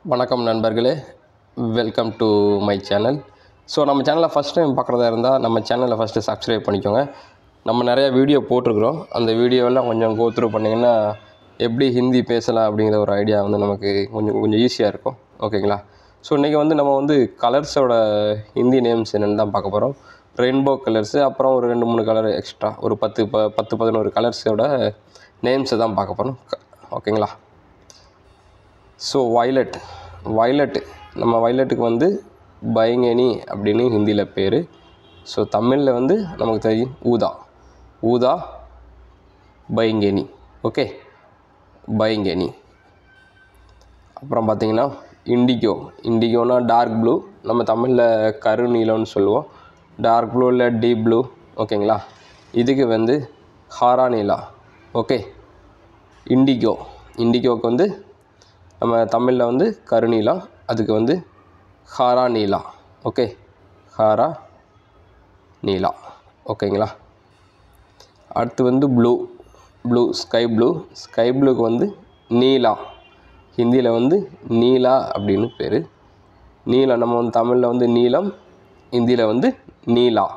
வணக்கம் நண்பர்களே welcome to my channel so நம்ம சேனலை ஃபஸ்ட் டைம் பார்க்குறதா இருந்தால் நம்ம சேனலை ஃபஸ்ட்டு சப்ஸ்கிரைப் பண்ணிக்கோங்க நம்ம நிறைய வீடியோ போட்டிருக்கிறோம் அந்த வீடியோவெல்லாம் கொஞ்சம் கோத்ரூ பண்ணிங்கன்னா எப்படி ஹிந்தி பேசலாம் அப்படிங்கிற ஒரு ஐடியா வந்து நமக்கு கொஞ்சம் கொஞ்சம் ஈஸியாக இருக்கும் ஓகேங்களா ஸோ இன்றைக்கி வந்து நம்ம வந்து கலர்ஸோட ஹிந்தி நேம்ஸ் என்னென்னு தான் பார்க்க போகிறோம் ரெயின்போ கலர்ஸு அப்புறம் ஒரு ரெண்டு மூணு கலர் எக்ஸ்ட்ரா ஒரு பத்து ப பத்து பதினோரு கலர்ஸோட நேம்ஸை தான் பார்க்க போகிறோம் ஓகேங்களா ஸோ வயலட் வயலட் நம்ம வயலட்டுக்கு வந்து பயங்கனி அப்படின்னு ஹிந்தியில் பேர் ஸோ தமிழில் வந்து நமக்கு தெரியும் ஊதா ஊதா பயங்கனி ஓகே பயங்கனி அப்புறம் பார்த்தீங்கன்னா இண்டிகோ இண்டிகோனா டார்க் ப்ளூ நம்ம தமிழில் கருநீலம்னு சொல்லுவோம் டார்க் ப்ளூ இல்லை டீப் ப்ளூ ஓகேங்களா இதுக்கு வந்து ஹாரா நீலா ஓகே இண்டிகோ இண்டிகோவுக்கு வந்து நம்ம தமிழில் வந்து கருநீலா அதுக்கு வந்து ஹாரா நீலா ஓகே ஹாரா நீலா ஓகேங்களா அடுத்து வந்து blue blue sky blue sky ப்ளூக்கு வந்து நீலா ஹிந்தியில் வந்து நீலா அப்படின்னு பேர் நீலம் நம்ம வந்து தமிழில் வந்து நீலம் ஹிந்தியில் வந்து நீலா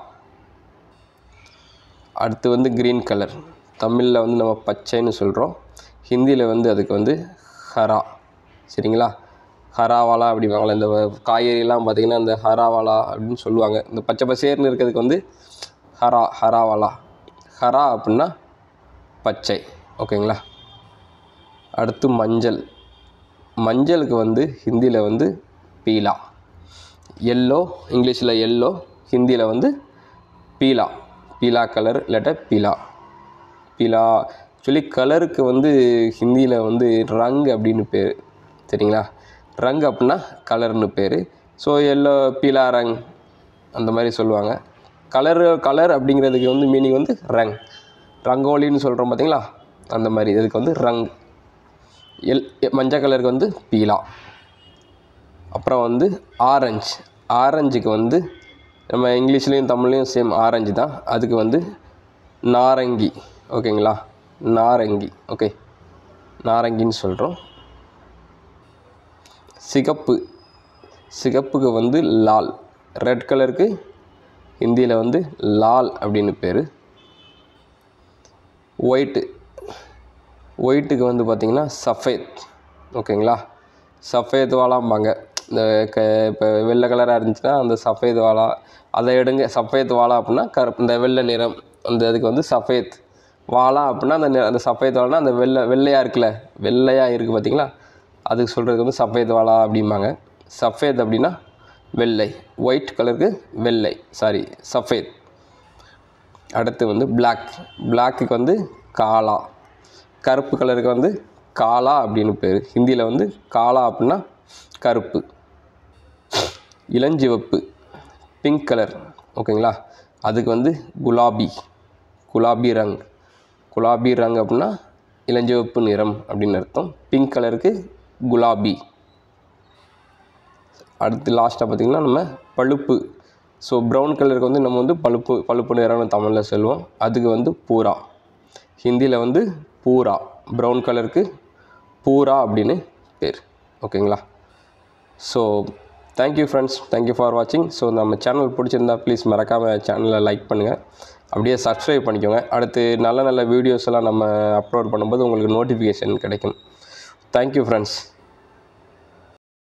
அடுத்து வந்து க்ரீன் கலர் தமிழில் வந்து நம்ம பச்சைன்னு சொல்கிறோம் ஹிந்தியில் வந்து அதுக்கு வந்து ஹரா சரிங்களா ஹராவாலா அப்படிம்பாங்களே இந்த காய்கறிலாம் பார்த்திங்கன்னா இந்த ஹராவாலா அப்படின்னு சொல்லுவாங்க இந்த பச்சை பசேர்னு இருக்கிறதுக்கு வந்து ஹரா ஹராவாலா ஹரா அப்படின்னா பச்சை ஓகேங்களா அடுத்து மஞ்சள் மஞ்சளுக்கு வந்து ஹிந்தியில் வந்து பீலா எல்லோ இங்கிலீஷில் எல்லோ ஹிந்தியில் வந்து பீலா பீலா கலர் இல்லாட்ட பீலா பீலா ஆக்சுவலி கலருக்கு வந்து ஹிந்தியில் வந்து ரங் அப்படின்னு பேர் சரிங்களா ரங் அப்படின்னா கலர்னு பேர் ஸோ எல்லோ பீலா ரங் அந்த மாதிரி சொல்லுவாங்க கலர் கலர் அப்படிங்கிறதுக்கு வந்து மீனிங் வந்து ரங் ரங்கோலின்னு சொல்கிறோம் பார்த்தீங்களா அந்த மாதிரி இதுக்கு வந்து ரங் எல் மஞ்சள் கலருக்கு வந்து பீலா அப்புறம் வந்து ஆரஞ்சு ஆரஞ்சுக்கு வந்து நம்ம இங்கிலீஷ்லேயும் தமிழ்லேயும் சேம் ஆரஞ்சு தான் அதுக்கு வந்து நாரங்கி ஓகேங்களா நாரங்கி ஓகே நாரங்கின்னு சொல்கிறோம் சிகப்பு சிகப்புக்கு வந்து லால் ரெட் கலருக்கு ஹிந்தியில் வந்து லால் அப்படின்னு பேர் ஒயிட்டு ஒயிட்டுக்கு வந்து பார்த்திங்கன்னா சஃபேத் ஓகேங்களா சஃபேத் வாலாம்பாங்க இந்த க இப்போ வெள்ளை கலராக இருந்துச்சுன்னா அந்த சஃபேத் வாலா அதை எடுங்க சஃபேத் வாலா அப்படின்னா கருப்பு இந்த வெள்ளை நிறம் அந்த அதுக்கு வந்து சஃபேத் வாலா அப்படின்னா அந்த நி- அந்த சஃபேத் வாலானா அந்த வெள்ளை வெள்ளையாக இருக்குல்ல வெள்ளையாக இருக்குது பார்த்தீங்களா அதுக்கு சொல்கிறதுக்கு வந்து சஃபேத் வாலா அப்படிம்பாங்க சஃபேத் அப்படின்னா வெள்ளை ஒயிட் கலருக்கு வெள்ளை சாரி சஃபேத் அடுத்து வந்து Black பிளாக்குக்கு வந்து காலா கருப்பு கலருக்கு வந்து காலா அப்படின்னு பேர் ஹிந்தியில் வந்து காலா அப்படின்னா கருப்பு இளஞ்சிவப்பு பிங்க் கலர் ஓகேங்களா அதுக்கு வந்து குலாபி குலாபி ரங் குலாபி ரங் அப்படின்னா இளஞ்சிவப்பு நிறம் அப்படின்னு அர்த்தம் பிங்க் கலருக்கு குலாபி அடுத்து லாஸ்ட்டாக பார்த்திங்கன்னா நம்ம பழுப்பு ஸோ ப்ரௌன் கலருக்கு வந்து நம்ம வந்து பழுப்பு பழுப்பு நிறம்னு தமிழில் சொல்லுவோம் அதுக்கு வந்து பூரா ஹிந்தியில் வந்து பூரா ப்ரௌன் கலருக்கு பூரா அப்படின்னு பேர் ஓகேங்களா so thank you friends thank you for வாட்சிங் ஸோ நம்ம சேனல் பிடிச்சிருந்தா ப்ளீஸ் மறக்காமல் சேனலை லைக் பண்ணுங்கள் அப்படியே சப்ஸ்கிரைப் பண்ணிக்கோங்க அடுத்து நல்ல நல்ல வீடியோஸ் எல்லாம் நம்ம அப்லோட் பண்ணும்போது உங்களுக்கு நோட்டிஃபிகேஷன் கிடைக்கும் தேங்க்யூ ஃப்ரெண்ட்ஸ்